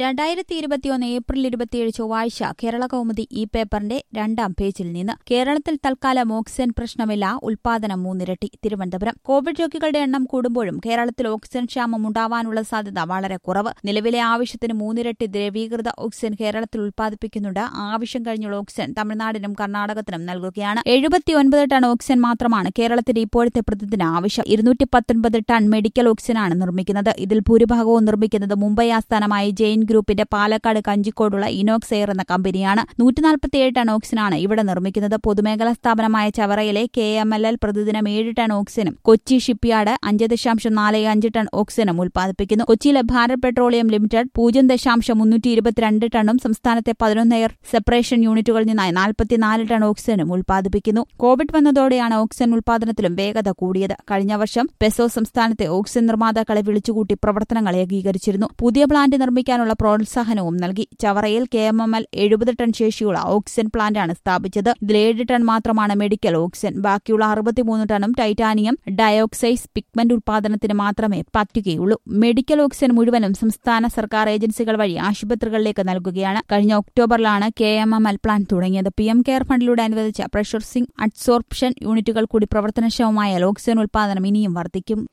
രണ്ടായിരത്തി ഇരുപത്തിയൊന്ന് ഏപ്രിൽ ഇരുപത്തിയേഴ് ചൊവ്വാഴ്ച കേരള കൗമുദി ഈ പേപ്പറിന്റെ രണ്ടാം പേജിൽ നിന്ന് കേരളത്തിൽ തൽക്കാലം ഓക്സിജൻ പ്രശ്നമില്ല ഉൽപാദനം മൂന്നിരട്ടി തിരുവനന്തപുരം കോവിഡ് രോഗികളുടെ എണ്ണം കൂടുമ്പോഴും കേരളത്തിൽ ഓക്സിജൻ ക്ഷാമം ഉണ്ടാവാനുള്ള സാധ്യത വളരെ കുറവ് നിലവിലെ ആവശ്യത്തിന് മൂന്നിരട്ടി ദ്രവീകൃത ഓക്സിജൻ കേരളത്തിൽ ഉൽപ്പാദിപ്പിക്കുന്നുണ്ട് ആവശ്യം കഴിഞ്ഞുള്ള ഓക്സിജൻ തമിഴ്നാടിനും കർണാടകത്തിനും നൽകുകയാണ് എഴുപത്തിയൊൻപത് ടൺ ഓക്സിജൻ മാത്രമാണ് കേരളത്തിന്റെ ഇപ്പോഴത്തെ പ്രതിദിന ആവശ്യം ഇരുന്നൂറ്റി പത്തൊൻപത് ടൺ മെഡിക്കൽ ഓക്സിജനാണ് നിർമ്മിക്കുന്നത് ഇതിൽ ഭൂരിഭാഗവും നിർമ്മിക്കുന്നത് മുംബൈ ആസ്ഥാനമായ ജെയിൻ ഗ്രൂപ്പിന്റെ പാലക്കാട് കഞ്ചിക്കോടുള്ള ഇനോക്സ് എയർ എന്ന കമ്പനിയാണ് നൂറ്റിനാൽപ്പത്തിയേഴ് ടൺ ഓക്സിജനാണ് ഇവിടെ നിർമ്മിക്കുന്നത് പൊതുമേഖലാ സ്ഥാപനമായ ചവറയിലെ കെ എം എൽ എൽ പ്രതിദിനം ഏഴ് ടൺ ഓക്സിജനും കൊച്ചി ഷിപ്പ്യാർഡ് അഞ്ച് ദശാംശം നാല് അഞ്ച് ടൺ ഓക്സിജനും ഉൽപ്പാദിപ്പിക്കുന്നു കൊച്ചിയിലെ ഭാരത് പെട്രോളിയം ലിമിറ്റഡ് പൂജ്യം ദശാംശം മുന്നൂറ്റി ഇരുപത്തിരണ്ട് ടണ്ണും സംസ്ഥാനത്തെ പതിനൊന്ന് എയർ സെപ്പറേഷൻ യൂണിറ്റുകളിൽ നിന്നായി നാൽപ്പത്തിനാല് ടൺ ഓക്സിജനും ഉൽപ്പാദിപ്പിക്കുന്നു കോവിഡ് വന്നതോടെയാണ് ഓക്സിജൻ ഉൽപ്പാദനത്തിലും വേഗത കൂടിയത് കഴിഞ്ഞ വർഷം പെസോ സംസ്ഥാനത്തെ ഓക്സിജൻ നിർമ്മാതാക്കളെ വിളിച്ചുകൂട്ടി പ്രവർത്തനങ്ങൾ ഏകീകരിച്ചിരുന്നു പുതിയ പ്ലാന്റ് നിർമ്മിക്കാനുള്ള പ്രോത്സാഹനവും നൽകി ചവറയിൽ കെ എം എം എൽ എഴുപത് ടൺ ശേഷിയുള്ള ഓക്സിജൻ പ്ലാന്റാണ് സ്ഥാപിച്ചത് ഇതിൽ ഏഴ് ടൺ മാത്രമാണ് മെഡിക്കൽ ഓക്സിജൻ ബാക്കിയുള്ള അറുപത്തിമൂന്ന് ടണ്ണും ടൈറ്റാനിയം ഡയോക്സൈസ് പിഗ്മെന്റ് ഉൽപാദനത്തിന് മാത്രമേ പറ്റുകയുള്ളൂ മെഡിക്കൽ ഓക്സിജൻ മുഴുവനും സംസ്ഥാന സർക്കാർ ഏജൻസികൾ വഴി ആശുപത്രികളിലേക്ക് നൽകുകയാണ് കഴിഞ്ഞ ഒക്ടോബറിലാണ് K M M L plant തുടങ്ങിയത് പി എം കെയർ ഫണ്ടിലൂടെ അനുവദിച്ച പ്രഷർസിംഗ് അഡ്സോർപ്ഷൻ യൂണിറ്റുകൾ കൂടി പ്രവർത്തനക്ഷമമായാൽ ഓക്സിജൻ ഉൽപാദനം ഇനിയും വർദ്ധിക്കും